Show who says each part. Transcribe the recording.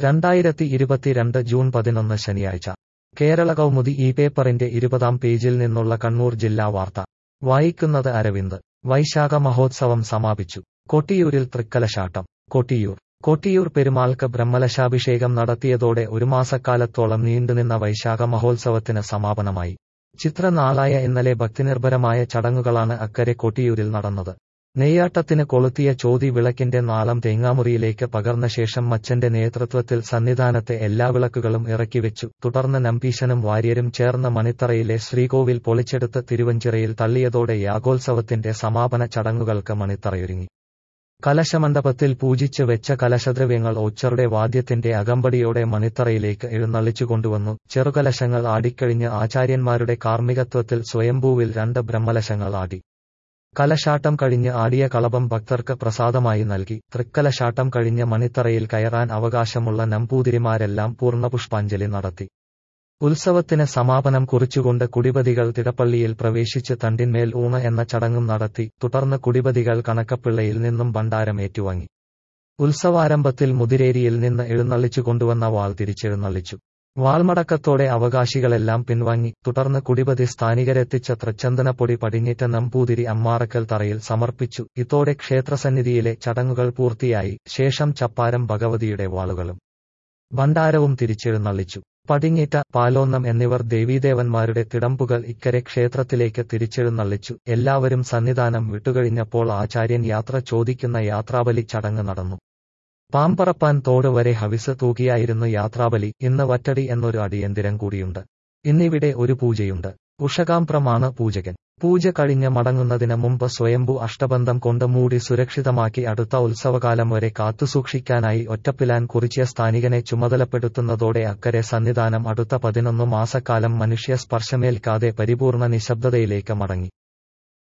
Speaker 1: രണ്ടായിരത്തി ഇരുപത്തിരണ്ട് ജൂൺ പതിനൊന്ന് ശനിയാഴ്ച കേരള കൗമുദി ഈ പേപ്പറിന്റെ ഇരുപതാം പേജിൽ നിന്നുള്ള കണ്ണൂർ ജില്ലാ വാർത്ത വായിക്കുന്നത് അരവിന്ദ് വൈശാഖ മഹോത്സവം സമാപിച്ചു കൊട്ടിയൂരിൽ തൃക്കലശാട്ടം കൊട്ടിയൂർ കൊട്ടിയൂർ പെരുമാൾക്ക് ബ്രഹ്മലശാഭിഷേകം നടത്തിയതോടെ ഒരു മാസക്കാലത്തോളം നീണ്ടുനിന്ന വൈശാഖ മഹോത്സവത്തിന് സമാപനമായി ചിത്രനാളായ ഇന്നലെ ഭക്തിനിർഭരമായ ചടങ്ങുകളാണ് അക്കരെ കൊട്ടിയൂരിൽ നടന്നത് നെയ്യാട്ടത്തിന് കൊളുത്തിയ ചോതി വിളക്കിന്റെ നാളം തേങ്ങാമുറിയിലേക്ക് പകർന്ന ശേഷം മച്ചന്റെ നേതൃത്വത്തിൽ സന്നിധാനത്തെ എല്ലാ വിളക്കുകളും ഇറക്കിവെച്ചു തുടർന്ന് നമ്പീശനും വാര്യരും ചേർന്ന് മണിത്തറയിലെ ശ്രീകോവിൽ പൊളിച്ചെടുത്ത് തിരുവഞ്ചിറയിൽ തള്ളിയതോടെ യാഗോത്സവത്തിന്റെ സമാപന ചടങ്ങുകൾക്ക് മണിത്തറയൊരുങ്ങി കലശമണ്ഡപത്തിൽ പൂജിച്ച് വെച്ച കലശദ്രവ്യങ്ങൾ ഓച്ചറുടെ വാദ്യത്തിന്റെ അകമ്പടിയോടെ മണിത്തറയിലേക്ക് എഴുന്നള്ളിച്ചു കൊണ്ടുവന്നു ചെറുകലശങ്ങൾ ആടിക്കഴിഞ്ഞ് ആചാര്യന്മാരുടെ കാർമ്മികത്വത്തിൽ സ്വയംഭൂവിൽ രണ്ട് ബ്രഹ്മലശങ്ങൾ ആടി കലശാട്ടം കഴിഞ്ഞ് ആടിയ കളഭം ഭക്തർക്ക് പ്രസാദമായി നൽകി തൃക്കലശാട്ടം കഴിഞ്ഞ് മണിത്തറയിൽ കയറാൻ അവകാശമുള്ള നമ്പൂതിരിമാരെല്ലാം പൂർണ്ണപുഷ്പാഞ്ജലി നടത്തി ഉത്സവത്തിന് സമാപനം കുറിച്ചുകൊണ്ട് കുടിപതികൾ തിടപ്പള്ളിയിൽ പ്രവേശിച്ച് തണ്ടിന്മേൽ ഊണ് എന്ന ചടങ്ങും നടത്തി തുടർന്ന് കുടിപതികൾ കണക്കപ്പിള്ളയിൽ നിന്നും ഭണ്ഡാരം ഏറ്റുവാങ്ങി ഉത്സവാരംഭത്തിൽ മുതിരേരിയിൽ നിന്ന് എഴുന്നള്ളിച്ചു കൊണ്ടുവന്ന വാൾ തിരിച്ചെഴുന്നള്ളിച്ചു വാൾമടക്കത്തോടെ അവകാശികളെല്ലാം പിൻവാങ്ങി തുടർന്ന് കുടിപതി സ്ഥാനികരെത്തിച്ച തൃച്ചന്ദനപ്പൊടി പടിഞ്ഞിറ്റ നമ്പൂതിരി അമ്മാറക്കൽ തറയിൽ സമർപ്പിച്ചു ഇതോടെ ക്ഷേത്രസന്നിധിയിലെ ചടങ്ങുകൾ പൂർത്തിയായി ശേഷം ചപ്പാരം ഭഗവതിയുടെ വാളുകളും ഭണ്ഡാരവും തിരിച്ചെഴുന്നള്ളിച്ചു പടിഞ്ഞിറ്റ പാലോന്നം എന്നിവർ ദേവീദേവന്മാരുടെ തിടമ്പുകൾ ഇക്കരെ ക്ഷേത്രത്തിലേക്ക് തിരിച്ചെഴുന്നള്ളിച്ചു എല്ലാവരും സന്നിധാനം വിട്ടുകഴിഞ്ഞപ്പോൾ ആചാര്യൻ യാത്ര ചോദിക്കുന്ന യാത്രാബലി ചടങ്ങ് നടന്നു പാമ്പറപ്പാൻ തോട് വരെ ഹവിസ് തൂക്കിയായിരുന്നു യാത്രാബലി ഇന്ന് വറ്റടി എന്നൊരു അടിയന്തിരം കൂടിയുണ്ട് ഇന്നിവിടെ ഒരു പൂജയുണ്ട് ഉഷകാംപ്രമാണ് പൂജകൻ പൂജ കഴിഞ്ഞ് മടങ്ങുന്നതിന് മുമ്പ് സ്വയംഭു അഷ്ടബന്ധം കൊണ്ട് മൂടി സുരക്ഷിതമാക്കി അടുത്ത ഉത്സവകാലം വരെ കാത്തുസൂക്ഷിക്കാനായി ഒറ്റപ്പിലാൻ കുറിച്ചിയ സ്ഥാനികനെ ചുമതലപ്പെടുത്തുന്നതോടെ അക്കരെ സന്നിധാനം അടുത്ത പതിനൊന്ന് മാസക്കാലം മനുഷ്യ സ്പർശമേൽക്കാതെ പരിപൂർണ നിശബ്ദതയിലേക്ക് മടങ്ങി